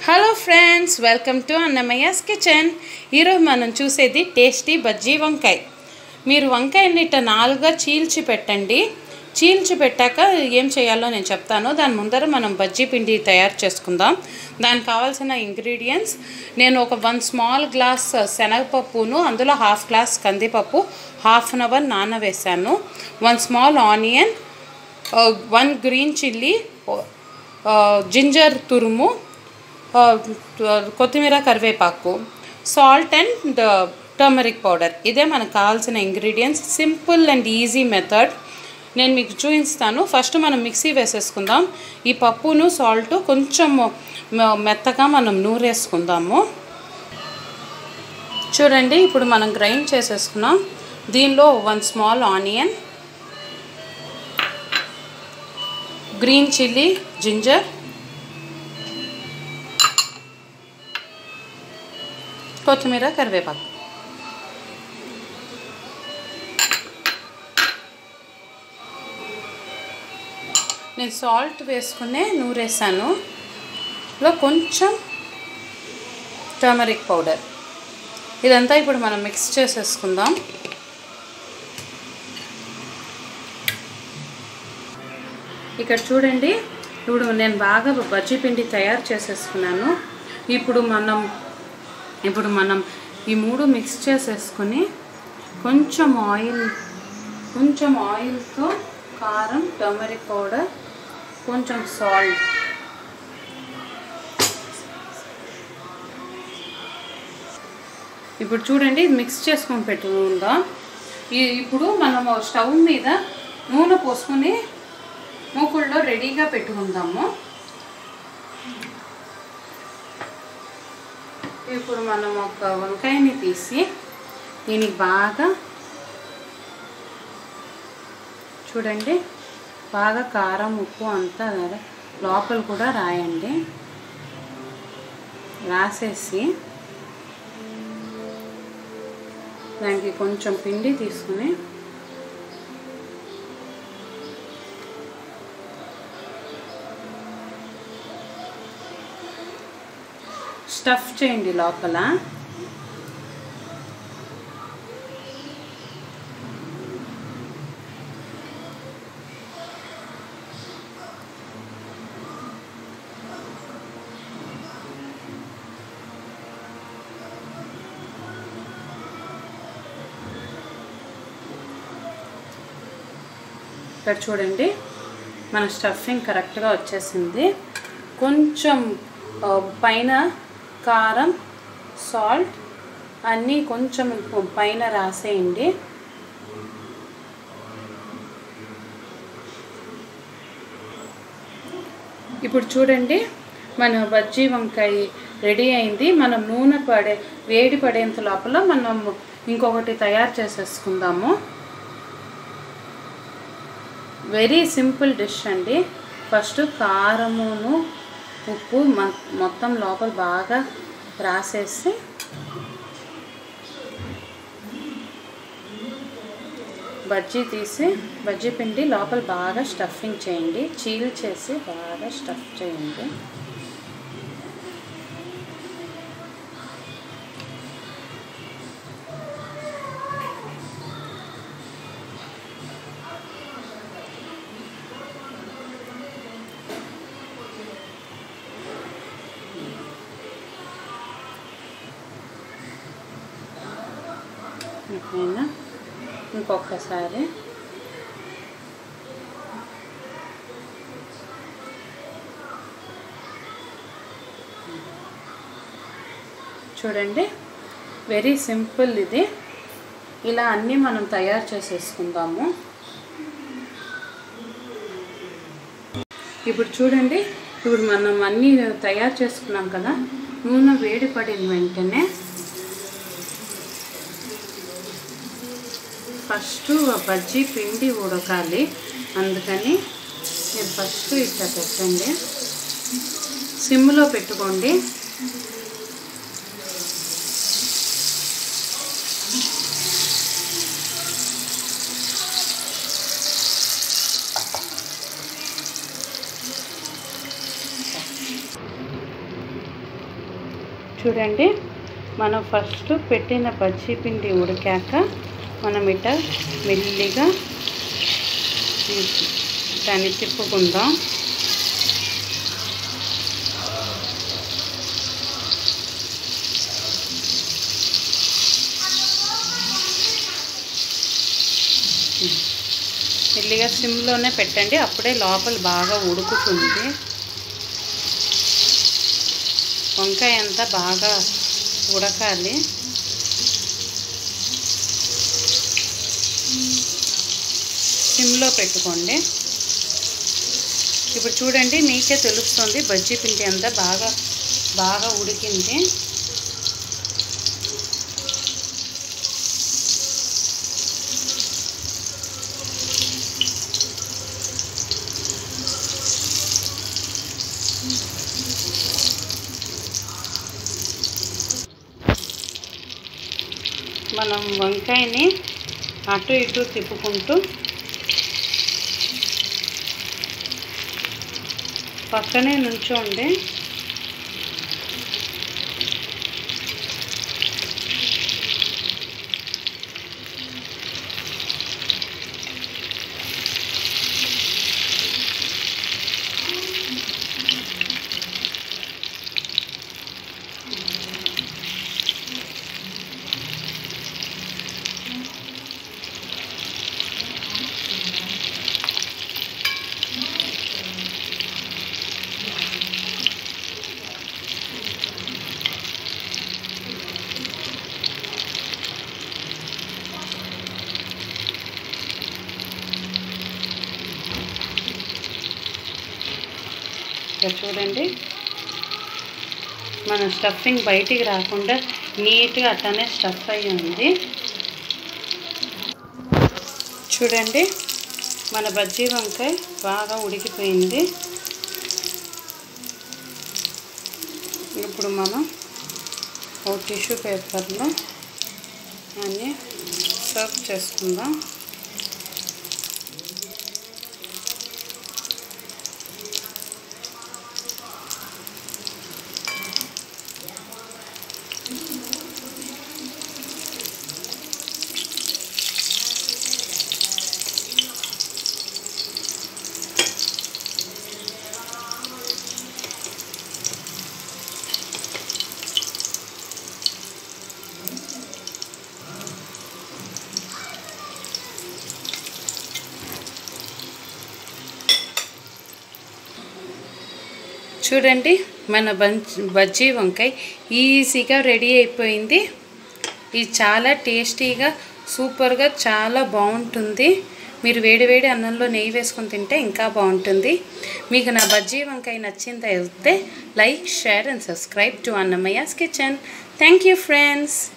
hello friends welcome to Annamayya's kitchen ఈరోజు మనం చూసేది టేస్టీ బజ్జీ వంకాయ మీరు వంకాయని ఇట్ట నాలుగుగా చీల్చి పెట్టండి చీల్చి పెట్టాక ఏం చేయాలో నేను చెప్తాను దాని ముందర మనం బజ్జీ పిండి తయారు చేసుకుందాం దానికి కావాల్సిన ఇంగ్రీడియంట్స్ నేను ఒక వన్ స్మాల్ గ్లాస్ శనగపప్పును అందులో హాఫ్ గ్లాస్ కందిపప్పు హాఫ్ అన్ అవర్ నానవేశాను one small onion one green chilli ginger తురుము ఆ, కొత్తిమీర కరివేపాకు సాల్ట్ అండ్ టర్మరిక్ పౌడర్ ఇదే మనకు కావాల్సిన ingredients simple and easy method నేను మీకు చూపిస్తాను ఫస్ట్ మనం మిక్సీ వేసేసుకుందాం ఈ పప్పును సాల్ట్ కొంచెం మె- మెత్తగా మనం నూరేసుకుందాము చూడండి ఇప్పుడు మనం గ్రైండ్ చేసేసుకున్నాం దీనిలో one small onion green chilli ginger కొత్తిమీర కరివేపాకు నేను సాల్ట్ వేసుకునే నూరేసాను లో కొంచెం టర్మరిక్ పౌడర్ ఇదంతా ఇప్పుడు మనం మిక్స్ చేసేసుకుందాం ఇక్కడ చూడండి ఇప్పుడు నేను బాగా బజ్జీ పిండి తయారు చేసేసుకున్నాను ఇప్పుడు మనం ఇప్పుడు మనం ఈ మూడు మిక్స్ చేసేసుకొని కొంచెం ఆయిల్ కొంచెం ఆయిల్తో కారం టర్మరిక్ పౌడర్ కొంచెం సాల్ట్ ఇప్పుడు చూడండి ఇది మిక్స్ చేసుకొని పెట్టుకుందాం ఈ- ఇప్పుడు మనము స్టవ్ మీద నూనె పోసుకొని మూకుల్లో రెడీగా పెట్టుకుందాము ఇప్పుడు మనం ఒక వంకాయని తీసి దీనికి బాగా చూడండి బాగా కారం ఉప్పు అంతా లోపల కూడా రాయండి రాసేసి దానికి కొంచెం పిండి తీసుకుని స్టఫ్ చేయండి లోపల ఇక్కడ చూడండి మన స్టఫింగ్ కరెక్ట్గా వచ్చేసింది కొంచెం ఆ, పైన కారం సాల్ట్ అన్నీ కొంచెం పైన రాసేయండి ఇప్పుడు చూడండి మన బజ్జీ వంకాయ రెడీ అయింది మనం నూనె పడే వేడి పడేంత లోపల మనం ఇంకొకటి తయారు చేసేసుకుందాము వెరీ సింపుల్ డిష్ అండి ఫస్ట్ కారమును ఉప్పు మ- మొత్తం లోపల బాగా రాసేసి బజ్జీ తీసి బజ్జీ పిండి లోపల బాగా స్టఫింగ్ చేయండి చీల్ చేసి బాగా స్టఫ్ చేయండి ఓకేనా ఇంకొకసారి చూడండి వెరీ సింపుల్ ఇది ఇలా అన్నీ మనం తయారు చేసేసుకుందాము ఇప్పుడు చూడండి ఇప్పుడు మనం అన్నీ తయారు చేసుకున్నాం కదా నూనె వేడి పడిన వెంటనే ఫస్ట్ బజ్జీ పిండి ఉడకాలి అందుకని మీరు ఫస్ట్ ఇట్లా పెట్టండి సిమ్లో పెట్టుకోండి చూడండి మనం ఫస్ట్ పెట్టిన బజ్జీ పిండి ఉడికాక మనం ఇట మెల్లిగా దాన్ని తిప్పుకుందాం మెల్లిగా సిమ్లోనే పెట్టండి అప్పుడే లోపల బాగా ఉడుకుతుంది వంకాయ అంతా బాగా ఉడకాలి సిమ్లో పెట్టుకోండి ఇప్పుడు చూడండి మీకే తెలుస్తుంది బజ్జీ పిండి అంతా బాగా బాగా ఉడికింది మనం వంకాయని అటు ఇటు తిప్పుకుంటూ పక్కనే నుంచోండి ఇక్కడ చూడండి మన స్టఫింగ్ బయటికి రాకుండా నీట్గా అట్లానే స్టఫ్ అయ్యి ఉంది చూడండి మన బజ్జీ వంకాయ బాగా ఉడికిపోయింది ఇప్పుడు మనం ఒక టిష్యూ పేపర్లో అన్నీ సర్వ్ చేసుకుందాం చూడండి మన బంచ్ బజ్జీ వంకాయ ఈజీగా రెడీ అయిపోయింది ఇది చాలా టేస్టీగా సూపర్గా చాలా బాగుంటుంది మీరు వేడివేడి అన్నంలో నెయ్యి వేసుకొని తింటే ఇంకా బాగుంటుంది మీకు నా బజ్జీ వంకాయ నచ్చింది అయితే like share and subscribe to Annamayya's kitchen thank you friends